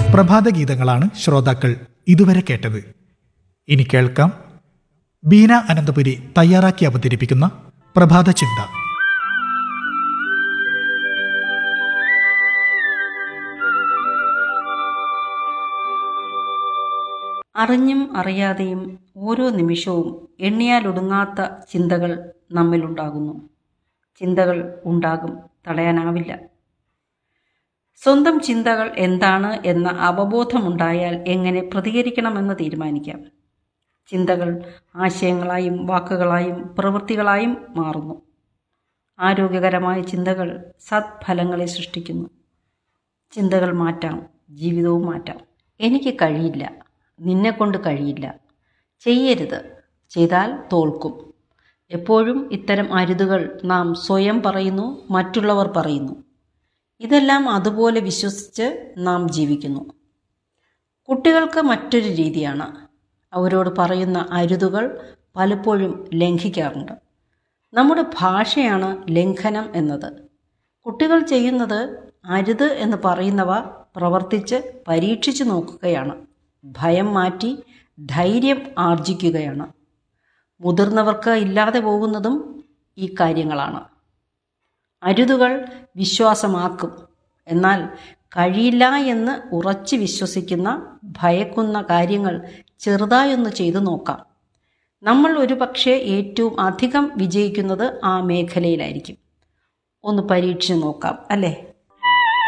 പ്രഭാത ഗീതങ്ങളാണ് ശ്രോതാക്കൾ ഇതുവരെ കേട്ടത് ഇനി കേൾക്കാം ബീന അനന്തപുരി തയ്യാറാക്കി അവതരിപ്പിക്കുന്ന പ്രഭാത ചിന്ത അറിഞ്ഞും അറിയാതെയും ഓരോ നിമിഷവും എണ്ണിയാലൊടുങ്ങാത്ത ചിന്തകൾ നമ്മിലുണ്ടാകുന്നു ചിന്തകൾ ഉണ്ടാകും തടയാനാവില്ല സ്വന്തം ചിന്തകൾ എന്താണ് എന്ന അവബോധമുണ്ടായാൽ എങ്ങനെ പ്രതികരിക്കണമെന്ന് തീരുമാനിക്കാം ചിന്തകൾ ആശയങ്ങളായും വാക്കുകളായും പ്രവൃത്തികളായും മാറുന്നു ആരോഗ്യകരമായ ചിന്തകൾ സത്ഫലങ്ങളെ സൃഷ്ടിക്കുന്നു ചിന്തകൾ മാറ്റാം ജീവിതവും മാറ്റാം എനിക്ക് കഴിയില്ല നിന്നെക്കൊണ്ട് കഴിയില്ല ചെയ്യരുത് ചെയ്താൽ തോൽക്കും എപ്പോഴും ഇത്തരം അരുതുകൾ നാം സ്വയം പറയുന്നു മറ്റുള്ളവർ പറയുന്നു ഇതെല്ലാം അതുപോലെ വിശ്വസിച്ച് നാം ജീവിക്കുന്നു കുട്ടികൾക്ക് മറ്റൊരു രീതിയാണ് അവരോട് പറയുന്ന അരുതുകൾ പലപ്പോഴും ലംഘിക്കാറുണ്ട് നമ്മുടെ ഭാഷയാണ് ലംഘനം എന്നത് കുട്ടികൾ ചെയ്യുന്നത് അരുത് എന്ന് പറയുന്നവ പ്രവർത്തിച്ച് പരീക്ഷിച്ചു നോക്കുകയാണ് ഭയം മാറ്റി ധൈര്യം ആർജിക്കുകയാണ് മുതിർന്നവർക്ക് ഇല്ലാതെ പോകുന്നതും ഈ കാര്യങ്ങളാണ് അരുതുകൾ വിശ്വാസമാക്കും എന്നാൽ കഴിയില്ല എന്ന് ഉറച്ചു വിശ്വസിക്കുന്ന ഭയക്കുന്ന കാര്യങ്ങൾ ചെറുതായൊന്ന് ചെയ്തു നോക്കാം നമ്മൾ ഒരുപക്ഷെ ഏറ്റവും അധികം വിജയിക്കുന്നത് ആ മേഖലയിലായിരിക്കും ഒന്ന് പരീക്ഷിച്ച് നോക്കാം അല്ലേ